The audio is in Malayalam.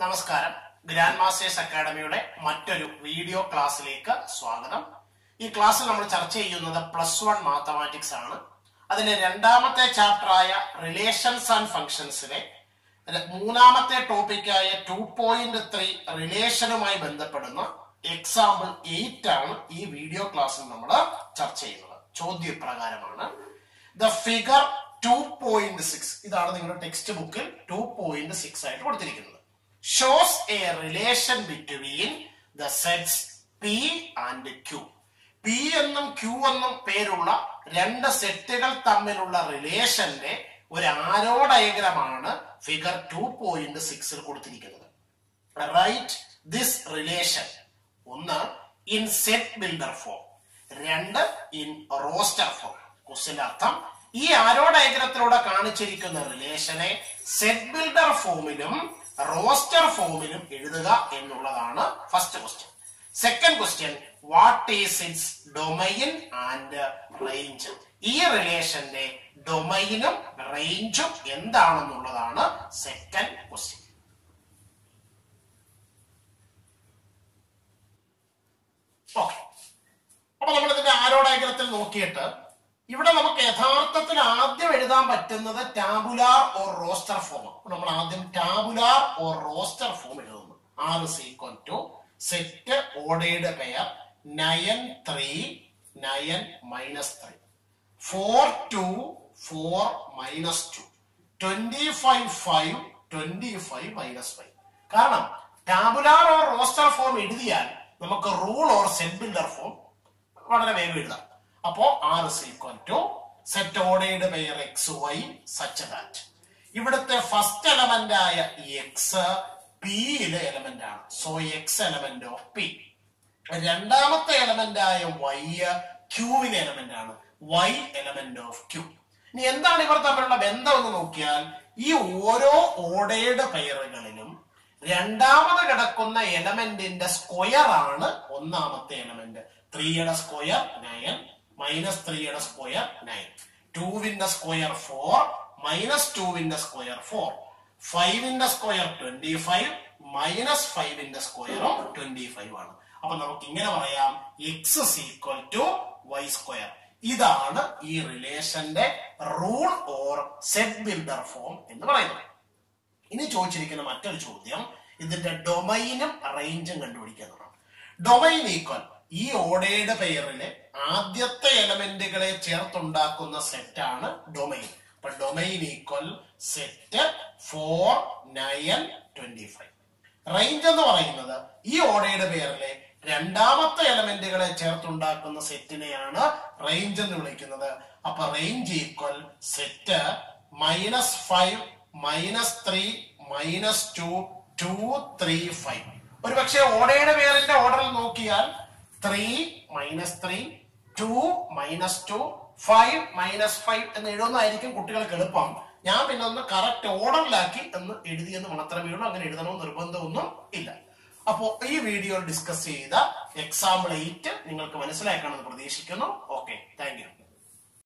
നമസ്കാരം ഗ്രാൻഡ് മാസ്റ്റേഴ്സ് അക്കാഡമിയുടെ മറ്റൊരു വീഡിയോ ക്ലാസ്സിലേക്ക് സ്വാഗതം ഈ ക്ലാസ്സിൽ നമ്മൾ ചർച്ച ചെയ്യുന്നത് പ്ലസ് വൺ മാത്തമാറ്റിക്സ് ആണ് അതിന്റെ രണ്ടാമത്തെ ചാപ്റ്ററായ റിലേഷൻസ് ആൻഡ് ഫങ്ഷൻസിലെ മൂന്നാമത്തെ ടോപ്പിക്കായ ടു പോയിന്റ് ത്രീ റിലേഷനുമായി ബന്ധപ്പെടുന്ന എക്സാമ്പിൾ എയ്റ്റ് ആണ് ഈ വീഡിയോ ക്ലാസ്സിൽ നമ്മൾ ചർച്ച ചെയ്യുന്നത് ചോദ്യപ്രകാരമാണ് the figure two point six ഇതാണ് നിങ്ങളുടെ ടെക്സ്റ്റ് ബുക്കിൽ ടു പോയിന്റ് സിക്സ് ആയിട്ട് കൊടുത്തിരിക്കുന്നത് shows a relation between the sets P and Q P എന്നും ക്യൂ എന്നും പേരുള്ള രണ്ട് സെറ്റുകൾ തമ്മിലുള്ള റിലേഷന്റെ ഒരു ആരോ ഡയഗ്രമാണ് ഫിഗർ ടു പോയിന്റ് സിക്സിൽ കൊടുത്തിരിക്കുന്നത് റൈറ്റ് ദിസ് റിലേഷൻ ഒന്ന് ഇൻ സെറ്റ് ബിൽഡർ ഫോം രണ്ട് ഇൻ റോസ്റ്റർ ഫോം ക്വസ്റ്റിന്റെ അർത്ഥം ഈ ആരോ ഡയഗ്രത്തിലൂടെ കാണിച്ചിരിക്കുന്ന റിലേഷനെ സെറ്റ് ബിൽഡർ ഫോമിലും റോസ്റ്റർ ഫോമിലും എഴുതുക എന്നുള്ളതാണ് first question second question what is its domain and range ഈ റിലേഷന്റെ ഡൊമൈനും റേഞ്ചും എന്താണെന്നുള്ളതാണ് സെക്കൻഡ് ക്വസ്റ്റ്യൻ ഓക്കെ അപ്പൊ നമ്മൾ ഇതിന്റെ ആരോ ഡയഗ്രത്തിൽ നോക്കിയിട്ട് ഇവിടെ നമുക്ക് യഥാർത്ഥത്തിൽ ആദ്യം എഴുതാൻ പറ്റുന്നത് ടാബുലാർ ഓർ റോസ്റ്റർ ഫോം നമ്മൾ ആദ്യം ടാബുലാർ ഓർ റോസ്റ്റർ ഫോം എഴുതുന്നു R is equal to set ordered pair nine three nine minus three four two four minus two twenty five five twenty five minus five കാരണം ടാബുലാർ ഓർ റോസ്റ്റർ ഫോം എഴുതിയാൽ നമുക്ക് rule or set builder form വളരെ വേഗം എഴുതാം അപ്പോ R is equal to set ordered pair X Y such that ഇവിടുത്തെ ഫസ്റ്റ് എലമെന്റ് ആയ എക്സ് പിയിലെ എലമെന്റ് ആണ് so X element of P രണ്ടാമത്തെ എലമെന്റ് ആയ വൈ ക്യൂവിലെ എലമെന്റ് ആണ് വൈ എലമെന്റ് ഓഫ് ക്യൂ ഇനി എന്താണ് ഇവർ തമ്മിലുള്ള ബന്ധം എന്ന് നോക്കിയാൽ ഈ ഓരോ ഓർഡേഡ് പെയറുകളിലും രണ്ടാമത് കിടക്കുന്ന എലമെന്റിന്റെ സ്ക്വയർ ആണ് ഒന്നാമത്തെ എലമെന്റ് ത്രീയുടെ സ്ക്വയർ നയൻ മൈനസ് ത്രീയുടെ സ്ക്വയർ നയൻ ടൂവിന്റെ സ്ക്വയർ ഫോർ മൈനസ് ടൂവിന്റെ സ്ക്വയർ ഫോർ ഫൈവിന്റെ സ്ക്വയർ ട്വന്റി ഫൈവ് മൈനസ് ഫൈവിന്റെ സ്ക്വയറും ട്വന്റി ഫൈവ് ആണ് അപ്പൊ നമുക്ക് ഇങ്ങനെ പറയാം X equal to Y square ഇതാണ് ഈ റിലേഷന്റെ rule or set builder form എന്ന് പറയുന്നത് ഇനി ചോദിച്ചിരിക്കുന്ന മറ്റൊരു ചോദ്യം ഇതിന്റെ ഡൊമൈനും റേഞ്ചും കണ്ടുപിടിക്കുന്നതാണ് ഡൊമൈൻ ഈക്വൽ ഈ ഓർഡേഡ് പെയറിലെ ആദ്യത്തെ എലമെന്റുകളെ ചേർത്തുണ്ടാക്കുന്ന സെറ്റാണ് ഡൊമൈൻ അപ്പൊ domain equal set four nine twenty five range എന്ന് പറയുന്നത് ഈ ഓർഡേഡ് പെയറിലെ രണ്ടാമത്തെ എലമെന്റുകളെ ചേർത്തുണ്ടാക്കുന്ന സെറ്റിനെയാണ് റേഞ്ച് എന്ന് വിളിക്കുന്നത് അപ്പൊ range equal set minus five minus three minus two two three five ഒരു പക്ഷേ ഓർഡേഡ് പേരിന്റെ ഓർഡറിൽ നോക്കിയാൽ three minus three two minus two five minus five എന്ന് എഴുതുന്നതായിരിക്കും കുട്ടികൾക്ക് എളുപ്പം ഞാൻ പിന്നെ ഒന്ന് കറക്റ്റ് ഓർഡറിലാക്കി എന്ന് എഴുതിയെന്ന് മാത്രമേ ഉള്ളൂ അങ്ങനെ എഴുതണമെന്ന് നിർബന്ധമൊന്നും ഇല്ല അപ്പോൾ ഈ വീഡിയോയിൽ ഡിസ്കസ് ചെയ്ത എക്സാമ്പിൾ എയ്റ്റ് നിങ്ങൾക്ക് മനസ്സിലാക്കണമെന്ന് പ്രതീക്ഷിക്കുന്നു ഓക്കെ താങ്ക് യു